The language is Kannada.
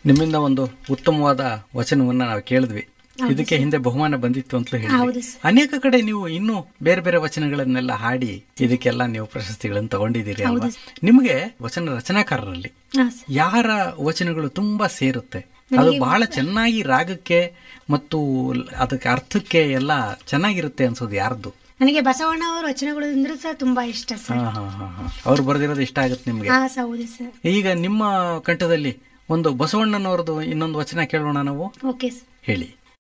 ನಿಮ್ಮಿಂದ ಒಂದು ಉತ್ತಮವಾದ ವಚನವನ್ನ ನಾವು ಕೇಳಿದ್ವಿ ಇದಕ್ಕೆ ಹಿಂದೆ ಬಹುಮಾನ ಬಂದಿತ್ತು ಅಂತಲೂ ಹೌದು ಹೇಳಿದ್ವಿ ಸರ್. ಅನೇಕ ಕಡೆ ನೀವು ಇನ್ನೂ ಬೇರೆ ಬೇರೆ ವಚನಗಳನ್ನೆಲ್ಲ ಹಾಡಿ ಇದಕ್ಕೆಲ್ಲ ನೀವು ಪ್ರಶಸ್ತಿಗಳನ್ನು ತಗೊಂಡಿದ್ದೀರಿ ಅಲ್ವಾ ನಿಮಗೆ ವಚನ ರಚನಾಕಾರರಲ್ಲಿ ಹಾ ಸರ್ ಯಾರ ವಚನಗಳು ತುಂಬಾ ಸೇರುತ್ತೆ ಅದು ಬಹಳ ಚೆನ್ನಾಗಿ ರಾಗಕ್ಕೆ ಮತ್ತು ಅದಕ್ಕೆ ಅರ್ಥಕ್ಕೆ ಎಲ್ಲ ಚೆನ್ನಾಗಿರುತ್ತೆ ಅನ್ಸೋದು ಯಾರ್ದು ನನಗೆ ಬಸವಣ್ಣ ಅವರ ವಚನಗಳು ಅಂದ್ರೆ ಸರ್ ತುಂಬಾ ಇಷ್ಟ ಸರ್ ಹಾ ಹಾ ಹಾ ಹಾ ಅವ್ರು ಬರೆದಿರೋದು ಇಷ್ಟ ಆಗುತ್ತೆ ನಿಮ್ಗೆ ಹಾ ಸರ್ ಹೌದು ಸರ್ ಈಗ ನಿಮ್ಮ ಕಂಠದಲ್ಲಿ ಒಂದು ಬಸವಣ್ಣನವ್ರದ್ದು ಇನ್ನೊಂದು ವಚನ ಕೇಳೋಣ ನಾವು ಓಕೆ ಸರ್ ಹೇಳಿ